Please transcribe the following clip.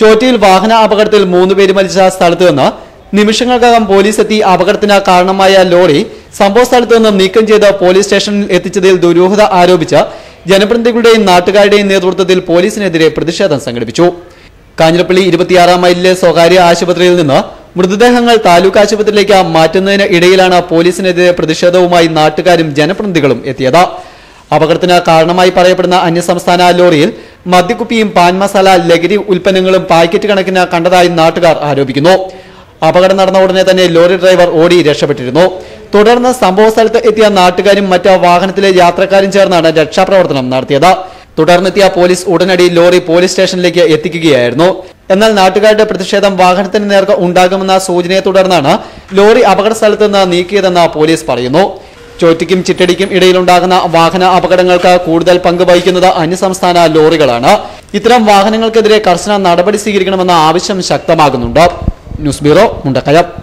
ചോറ്റയിൽ വാഹന അപകടത്തിൽ മൂന്ന് പേര് മരിച്ച സ്ഥലത്ത് നിന്ന് നിമിഷങ്ങൾക്കകം പോലീസ് എത്തി അപകടത്തിന് കാരണമായ ലോറി സംഭവ സ്ഥലത്ത് നിന്ന് നീക്കം ചെയ്ത് പോലീസ് സ്റ്റേഷനിൽ എത്തിച്ചതിൽ ദുരൂഹത ആരോപിച്ച് ജനപ്രതിനിധികളുടെയും നാട്ടുകാരുടെയും നേതൃത്വത്തിൽ പോലീസിനെതിരെ പ്രതിഷേധം സംഘടിപ്പിച്ചു കാഞ്ഞിരപ്പള്ളി ഇരുപത്തിയാറാം മൈലിലെ സ്വകാര്യ ആശുപത്രിയിൽ നിന്ന് മൃതദേഹങ്ങൾ താലൂക്ക് ആശുപത്രിയിലേക്ക് മാറ്റുന്നതിന് ഇടയിലാണ് പോലീസിനെതിരെ പ്രതിഷേധവുമായി നാട്ടുകാരും ജനപ്രതിനിധികളും എത്തിയത് അപകടത്തിന് കാരണമായി പറയപ്പെടുന്ന അന്യസംസ്ഥാന ലോറിയിൽ മദ്യക്കുപ്പിയും പാൻ മസാല ലഹരി ഉൽപ്പന്നങ്ങളും പാക്കറ്റ് കണക്കിന് കണ്ടതായി നാട്ടുകാർ ആരോപിക്കുന്നു അപകടം നടന്ന ഉടനെ തന്നെ ലോറി ഡ്രൈവർ ഓടി രക്ഷപ്പെട്ടിരുന്നു തുടർന്ന് സംഭവ സ്ഥലത്ത് എത്തിയ നാട്ടുകാരും മറ്റ് വാഹനത്തിലെ യാത്രക്കാരും ചേർന്നാണ് രക്ഷാപ്രവർത്തനം നടത്തിയത് തുടർന്നെത്തിയ പോലീസ് ഉടനടി ലോറി പോലീസ് സ്റ്റേഷനിലേക്ക് എത്തിക്കുകയായിരുന്നു എന്നാൽ നാട്ടുകാരുടെ പ്രതിഷേധം വാഹനത്തിന് നേർക്ക് ഉണ്ടാകുമെന്ന സൂചനയെ തുടർന്നാണ് ലോറി അപകട സ്ഥലത്ത് നിന്ന് നീക്കിയതെന്ന് പോലീസ് പറയുന്നു ചോറ്റിക്കും ചിറ്റടിക്കും ഇടയിലുണ്ടാകുന്ന വാഹന അപകടങ്ങൾക്ക് കൂടുതൽ പങ്ക് വഹിക്കുന്നത് അന്യസംസ്ഥാന ലോറികളാണ് ഇത്തരം വാഹനങ്ങൾക്കെതിരെ കർശന നടപടി സ്വീകരിക്കണമെന്ന ആവശ്യം ശക്തമാകുന്നുണ്ട് ന്യൂസ് ബ്യൂറോ മുണ്ടക്കയം